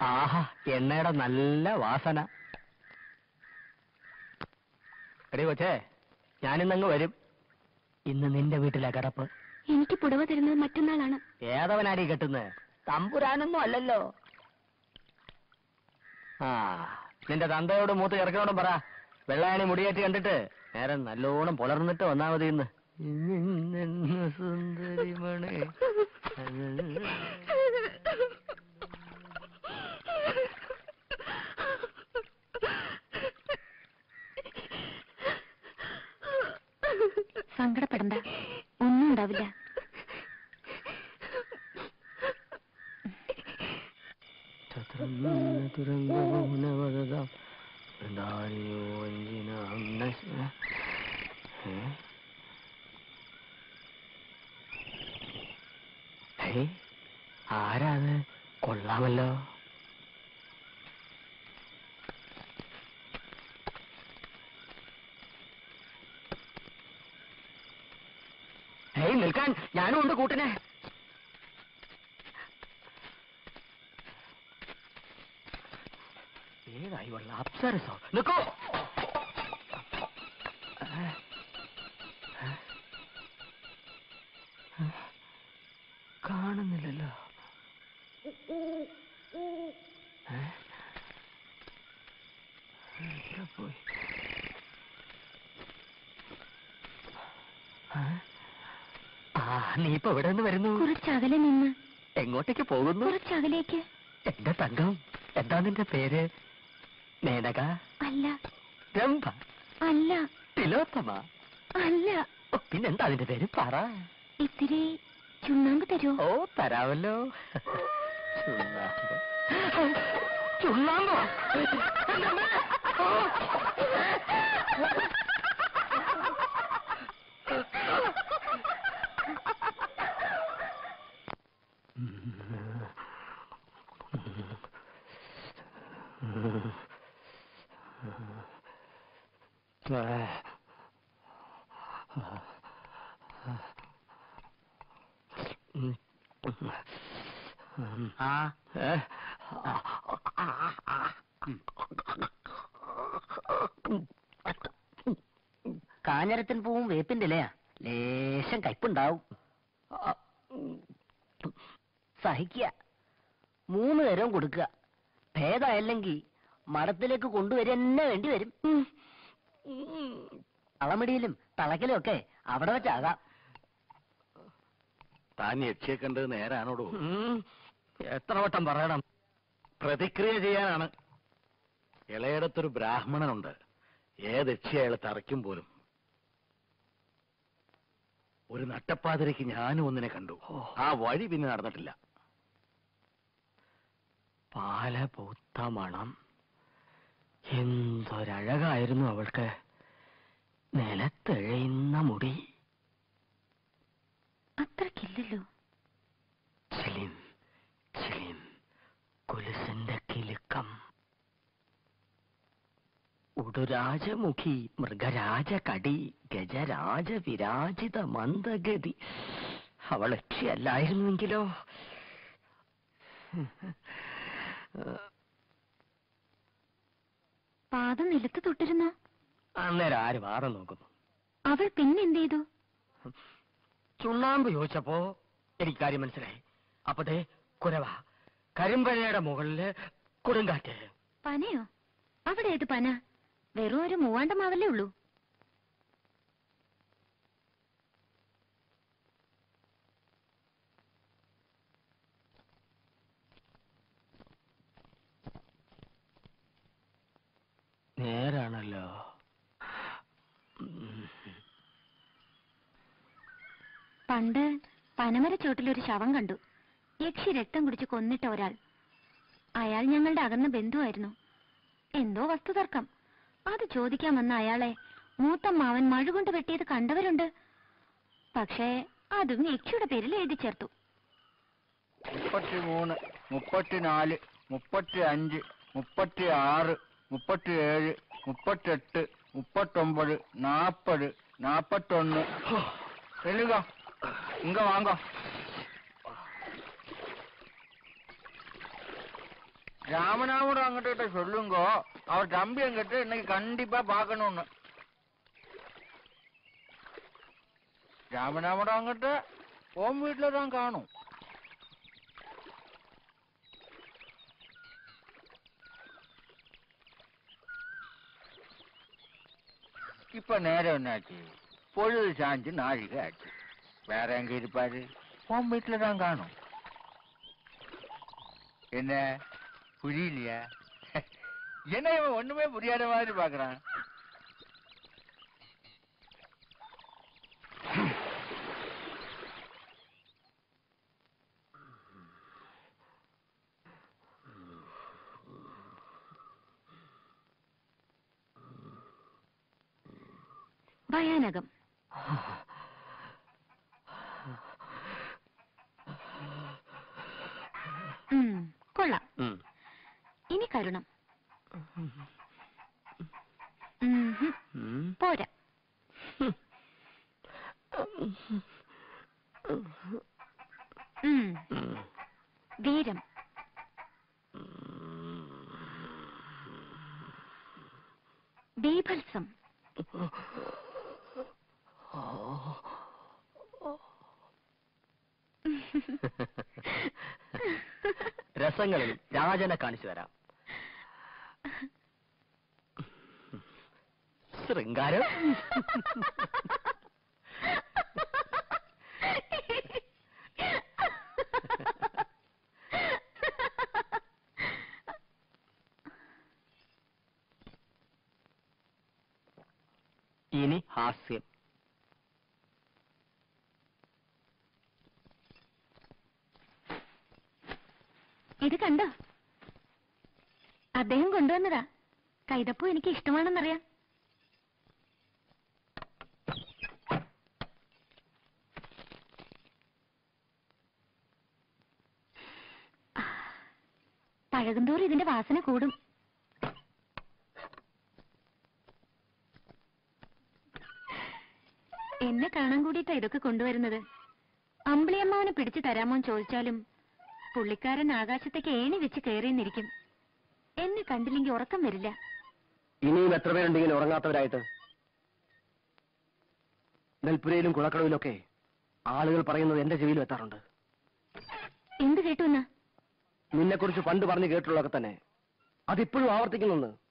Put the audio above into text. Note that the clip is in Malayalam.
ആഹാ എണ്ണയുടെ നല്ല വാസന എടി കൊച്ചേ ഞാനിന്നങ്ങ് വരും ഇന്ന് നിന്റെ വീട്ടിലെ കിടപ്പ് എനിക്ക് പുടവ തരുന്നത് മറ്റന്നാളാണ് ഏതവനാടി കെട്ടുന്നത് തമ്പുരാനൊന്നും അല്ലല്ലോ ആ നിന്റെ തന്തയോട് മൂത്ത് ചെറുക്കനോടും പറ വെള്ളായണി മുടിയേറ്റ് കണ്ടിട്ട് നേരെ നല്ലോണം പുലർന്നിട്ട് വന്നാ മതി ഇന്ന് സുന്ദരിമണി സങ്കടപ്പെടണ്ട ഒന്നും ഉണ്ടാവില്ല തുരങ്കമൗനവദതാം ദാരിയോ അഞ്ജിനാം നശ ഏ? ഏയ്, ആരാത് കൊള്ളാമല്ലോ ഏയ് നിൽക്കാൻ ഞാനും ഉണ്ട് കൂട്ടിനെ ഏതായി വള്ള അപ്സരസോ നിൽക്കോ കാണുന്നില്ലല്ലോ ഏ? എവിടെ പോയി ആ? ആ നീ ഇപ്പൊ എവിടെ നിന്ന് വരുന്നു കുറച്ചകലെ നിന്ന് എങ്ങോട്ടേക്ക് പോകുന്നു കുറച്ചകലേക്ക് എന്റെ തങ്കം എന്താ നിന്റെ പേര് മേനക അല്ല രംഭ അല്ല തിലോത്തമ അല്ല ഓ, പിന്നെന്താ അതിന്റെ പേര് പറ ഇത്തിരി ചുണ്ണാമ്പ് തരുമോ ഓ തരാമല്ലോ ചുണ്ണാമ്പ് ചുണ്ണാമ്പോ ആ കാഞ്ഞരത്തിൻ പൂവും വേപ്പിന്റെ ഇലയാ ലേശം കയ്പുണ്ടാവും സഹിക്കുക മൂന്ന് നേരവും കൊടുക്കുക ഭേദമല്ലെങ്കിൽ മഠത്തിലേക്ക് കൊണ്ടുവരിക തന്നെ വേണ്ടി വരും തളമിടിയിലും തളക്കലും ഒക്കെ അവിടെ വെച്ചാകാം താൻ യക്ഷിയെ കണ്ടത് നേരാണോടോ ഉം. എത്ര വട്ടം പറയണം പ്രതിക്രിയ ചെയ്യാനാണ് ഇളയിടത്തൊരു ബ്രാഹ്മണനുണ്ട് ഏത് യക്ഷി അയാളെ തറയ്ക്കും പോലും ഒരു നട്ടപ്പാതിരയ്ക്ക് ഞാനും ഒന്നിനെ കണ്ടു ആ വഴി പിന്നെ നടന്നിട്ടില്ല പാല പൂത്ത മണം എന്തൊരഴകായിരുന്നു അവൾക്ക് നിലത്തെഴയുന്ന മുടി അത്രക്കില്ലല്ലോ ചിലിം ചിലിം കുലുസിന്റെ കിലുക്കം ഉടുരാജമുഖി മൃഗരാജ കടി ഗജരാജ വിരാജിത മന്ദഗതി അവൾ യക്ഷിയല്ലായിരുന്നെങ്കിലോ പാദം നിലത്ത് തൊട്ടിരുന്ന അന്നേരം ആര് വാറ നോക്കുന്നു അവൾ പിന്നെന്ത് ചെയ്തു ചുണ്ണാമ്പ് ചോദിച്ചപ്പോ എനിക്ക് കാര്യം മനസ്സിലായി അപ്പതേ കുരവ കരിമ്പഴയുടെ മുകളില് കൊടുങ്കാറ്റ് പനയോ അവിടെ ഏത് പന വെറും ഒരു മൂവാണ്ട മാവല്ലേ ഉള്ളൂ നേരാണല്ലോ ഉം. പണ്ട് പനമരച്ചോട്ടിലൊരു ശവം കണ്ടു യക്ഷി രക്തം കുടിച്ച് കൊന്നിട്ട ഒരാൾ അയാൾ ഞങ്ങളുടെ അകന്ന ബന്ധുവായിരുന്നു എന്തോ വസ്തുതർക്കം അത് ചോദിക്കാൻ വന്ന അയാളെ മൂത്തമ്മാവൻ മഴ കൊണ്ട് വെട്ടിയത് കണ്ടവരുണ്ട് പക്ഷേ അതും യക്ഷിയുടെ പേരിൽ എഴുതി ചേർത്തു മുപ്പത്തിമൂന്ന് മുപ്പത്തിനാല് മുപ്പത്തി അഞ്ച് മുപ്പത്തി ആറ് മുപ്പത്തിയേഴ് മുപ്പത്തെട്ട് മുപ്പത്തൊമ്പത് നാപ്പത് നാപ്പത്തൊന്ന് എഴുക ഇങ്ക വാങ്ങ ராமநாமடம் அங்கிட்ட சொல்லுங்கோ அவர் தம்பி என்கிட்ட இன்னைக்கு கண்டிப்பா பார்க்கணும்னு ராமநாமடம் அங்கிட்ட ஓம் வீட்டுல தான் காணும் இப்ப நேரம் என்னாச்சு பொழுது சாஞ்சு நாழிகை ஆச்சு வேற எங்க இருப்பாரு ஓம் வீட்டுல தான் காணும் என்ன புரியலையா என்ன இவன் ஒண்ணுமே புரியாத மாதிரி பாக்குறான் ഭയാനകം ഉം, കൊള്ളാം ഉം. ഇനി കരുണം ഉം ഹും, ഉം. പോരാ ഉം, ഉം. വീരം ബീഭത്സം രസങ്ങളിൽ രാജനെ കാണിച്ചു തരാം ശൃംഗാരം ഇനി ഹാസ്യം ഇത് കണ്ടോ അദ്ദേഹം കൊണ്ടുവന്നതാ കൈതപ്പൂ എനിക്ക് ഇഷ്ടമാണെന്നറിയാം പഴകുന്തോറും ഇതിന്റെ വാസന കൂടും എന്നെ കാണാൻ കൂടിയിട്ടാ ഇതൊക്കെ കൊണ്ടുവരുന്നത് അമ്പിളിയമ്മാവനെ പിടിച്ചു തരാമോന്ന് ചോദിച്ചാലും പുള്ളിക്കാരൻ ആകാശത്തേക്ക് ഏണി വെച്ച് കയറിയെന്നിരിക്കും എന്നെ കണ്ടില്ലെങ്കിൽ ഉറക്കം വരില്ല ഇനിയും എത്ര പേരുണ്ട് ഇങ്ങനെ ഉറങ്ങാത്തവരായിട്ട് നെൽപ്പുരയിലും കുളക്കടവിലൊക്കെ ആളുകൾ പറയുന്നത് എന്റെ ചെവിയിലും എത്താറുണ്ട് എന്ത് കേട്ടു എന്നാ നിന്നെക്കുറിച്ച് പണ്ട് പറഞ്ഞു കേട്ടുള്ളതൊക്കെ തന്നെ അതിപ്പോഴും ആവർത്തിക്കുന്നെന്ന്